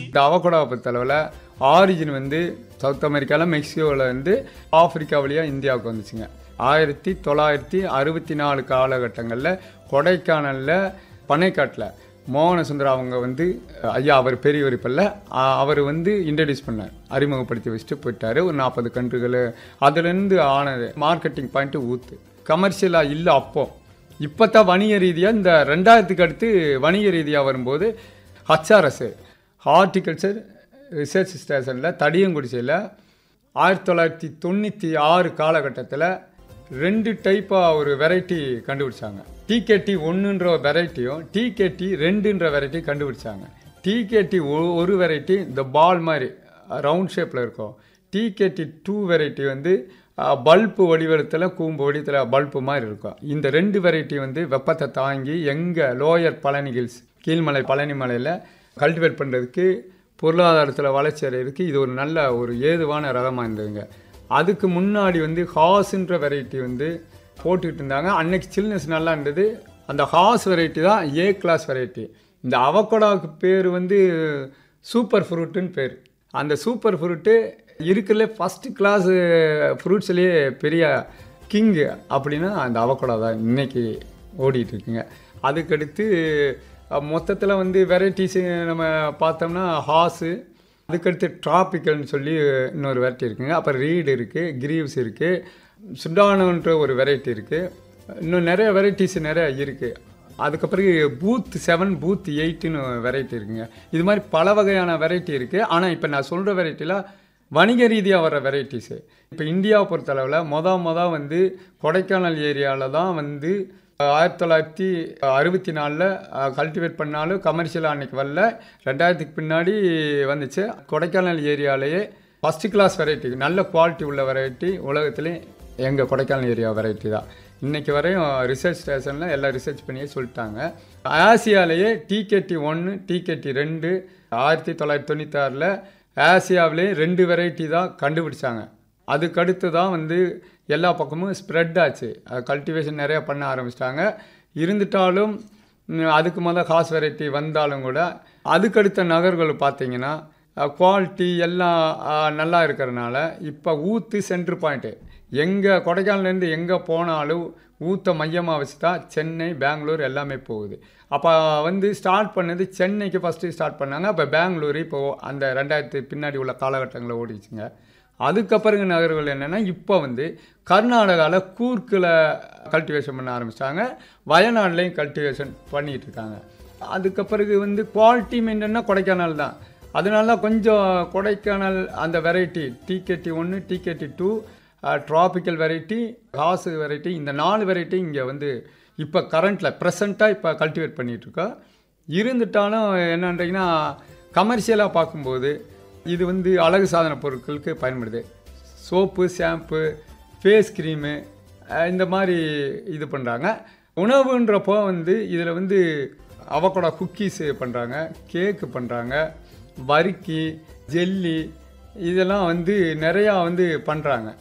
இந்த அவகோடாவை பொறுத்தளவில் ஆரிஜின் வந்து சவுத் அமெரிக்காவில் மெக்சிகோவில் வந்து ஆப்பிரிக்கா வழியாக இந்தியாவுக்கு வந்துச்சுங்க ஆயிரத்தி தொள்ளாயிரத்தி அறுபத்தி நாலு காலகட்டங்களில் கொடைக்கானலில் பனைக்காட்டில் மோகன சுந்தரம் அவங்க வந்து ஐயா அவர் பெரியவர் இப்பல்ல அவர் வந்து இன்ட்ரடியூஸ் பண்ணார் அறிமுகப்படுத்தி வச்சுட்டு போயிட்டாரு ஒரு நாற்பது கன்றுகள் அதுலேருந்து ஆனது மார்க்கெட்டிங் பாயிண்ட்டு ஊற்று கமர்ஷியலாக இல்லை அப்போ இப்போ தான் வணிக ரீதியாக இந்த ரெண்டாயிரத்துக்கு அடுத்து வணிக ரீதியாக வரும்போது ஹச்ஆர்எஸ் ஹார்டிகல்ச்சர் ரிசர்ச் ஸ்டேஷனில் தடியங்குடிசையில் ஆயிரத்தி தொள்ளாயிரத்தி தொண்ணூற்றி ஆறு காலகட்டத்தில் ரெண்டு டைப்பாக ஒரு வெரைட்டி கண்டுபிடிச்சாங்க டிகேடி ஒன்றுன்ற வெரைட்டியும் டிகேடி ரெண்டுன்ற வெரைட்டி கண்டுபிடிச்சாங்க டிகேடி ஒரு வெரைட்டி இந்த பால் மாதிரி ரவுண்ட் ஷேப்பில் இருக்கும் டிகேடி டூ வெரைட்டி வந்து பல்பு வடிவத்தில் கூம்பு வடிவத்தில் பல்பு மாதிரி இருக்கும் இந்த ரெண்டு வெரைட்டி வந்து வெப்பத்தை தாங்கி எங்கள் லோயர் பழனி ஹில்ஸ் கீழ்மலை பழனி மலையில் கல்டிவேட் பண்ணுறதுக்கு பொருளாதாரத்தில் வளர்ச்சி அடைகிறதுக்கு இது ஒரு நல்ல ஒரு ஏதுவான ரகமாக இருந்ததுங்க அதுக்கு முன்னாடி வந்து ஹாஸ்ன்ற வெரைட்டி வந்து போட்டுக்கிட்டு இருந்தாங்க அன்னைக்கு சில்னஸ் நல்லா இருந்தது அந்த ஹாஸ் வெரைட்டி தான் ஏ கிளாஸ் வெரைட்டி இந்த அவக்கோடாவுக்கு பேர் வந்து சூப்பர் ஃப்ரூட்டுன்னு பேர் அந்த சூப்பர் ஃப்ரூட்டு இருக்கிறதுல ஃபஸ்ட்டு கிளாஸ் ஃப்ரூட்ஸ்லேயே பெரிய கிங்கு அப்படின்னா அந்த அவக்கோடா தான் இன்னைக்கு ஓடிட்டு இருக்குங்க அதுக்கடுத்து மொத்தத்தில் வந்து வெரைட்டிஸு நம்ம பார்த்தோம்னா ஹாஸு அதுக்கடுத்து ட்ராபிக்கல்னு சொல்லி இன்னொரு வெரைட்டி இருக்குங்க அப்புறம் ரீடு இருக்குது கிரீவ்ஸ் இருக்குது சுடானோன்ற ஒரு வெரைட்டி இருக்குது இன்னும் நிறைய வெரைட்டிஸ் நிறைய இருக்குது அதுக்கப்புறம் பூத் செவன் பூத் எயிட்டுன்னு வெரைட்டி இருக்குங்க இது மாதிரி பல வகையான வெரைட்டி இருக்குது ஆனால் இப்போ நான் சொல்கிற வெரைட்டியில் வணிக ரீதியாக வர வெரைட்டிஸு இப்போ இந்தியாவை பொறுத்தளவில் மொத மொதல் வந்து கொடைக்கானல் ஏரியாவில் தான் வந்து ஆயிரத்தி தொள்ளாயிரத்தி அறுபத்தி நாலில் கல்டிவேட் பண்ணாலும் கமர்ஷியலாக அன்றைக்கி வரல ரெண்டாயிரத்துக்கு பின்னாடி வந்துச்சு கொடைக்கானல் ஏரியாலேயே ஃபஸ்ட்டு கிளாஸ் வெரைட்டி நல்ல குவாலிட்டி உள்ள வெரைட்டி உலகத்துலேயே எங்கள் கொடைக்கானல் ஏரியா வெரைட்டி தான் இன்றைக்கி வரையும் ரிசர்ச் ஸ்டேஷனில் எல்லாம் ரிசர்ச் பண்ணியே சொல்லிட்டாங்க ஆசியாலேயே டிகேடி ஒன்று டிகேடி ரெண்டு ஆயிரத்தி தொள்ளாயிரத்தி தொண்ணூத்தாறில் ஆசியாவிலேயே ரெண்டு வெரைட்டி தான் கண்டுபிடிச்சாங்க அதுக்கடுத்து தான் வந்து எல்லா பக்கமும் ஸ்ப்ரெட் ஆச்சு கல்டிவேஷன் நிறையா பண்ண ஆரம்பிச்சிட்டாங்க இருந்துட்டாலும் அதுக்கு முதல் ஹாஸ் வெரைட்டி வந்தாலும் கூட அதுக்கடுத்த நகர்கள் பார்த்தீங்கன்னா குவாலிட்டி எல்லாம் நல்லா இருக்கிறனால இப்போ ஊத்து சென்ட்ரு பாயிண்ட்டு எங்கே கொடைக்கானலேருந்து எங்கே போனாலும் ஊற்ற மையமாக வச்சு தான் சென்னை பெங்களூர் எல்லாமே போகுது அப்போ வந்து ஸ்டார்ட் பண்ணது சென்னைக்கு ஃபஸ்ட்டு ஸ்டார்ட் பண்ணாங்க அப்போ பெங்களூர் இப்போது அந்த ரெண்டாயிரத்து பின்னாடி உள்ள காலகட்டங்களில் ஓடிச்சுங்க அதுக்கப்புறங்க நகர்கள் என்னென்னா இப்போ வந்து கர்நாடகாவில் கூர்க்கில் கல்டிவேஷன் பண்ண ஆரம்பிச்சிட்டாங்க வயநாடுலேயும் கல்டிவேஷன் பண்ணிகிட்டு இருக்காங்க அதுக்கு பிறகு வந்து குவாலிட்டி மெயின்டென்னா கொடைக்கானல் தான் அதனால தான் கொஞ்சம் கொடைக்கானல் அந்த வெரைட்டி டிகேடி ஒன்று டிகேடி டூ ட்ராபிக்கல் வெரைட்டி காசு வெரைட்டி இந்த நாலு வெரைட்டி இங்கே வந்து இப்போ கரண்ட்டில் ப்ரெசண்ட்டாக இப்போ கல்டிவேட் பண்ணிகிட்ருக்கோம் இருந்துட்டாலும் என்னன்றீங்கன்னா கமர்ஷியலாக பார்க்கும்போது இது வந்து அழகு சாதன பொருட்களுக்கு பயன்படுது சோப்பு ஷாம்பு ஃபேஸ் க்ரீமு இந்த மாதிரி இது பண்ணுறாங்க உணவுன்றப்போ வந்து இதில் வந்து அவக்கோடா குக்கீஸு பண்ணுறாங்க கேக்கு பண்ணுறாங்க வறுக்கி ஜெல்லி இதெல்லாம் வந்து நிறையா வந்து பண்ணுறாங்க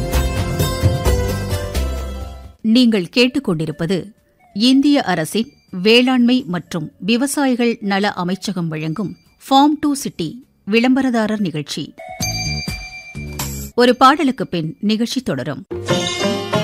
நீங்கள் கேட்டுக்கொண்டிருப்பது இந்திய அரசின் வேளாண்மை மற்றும் விவசாயிகள் நல அமைச்சகம் வழங்கும் ஃபார்ம் டு சிட்டி விளம்பரதாரர் நிகழ்ச்சி ஒரு பாடலுக்கு பின் நிகழ்ச்சி தொடரும்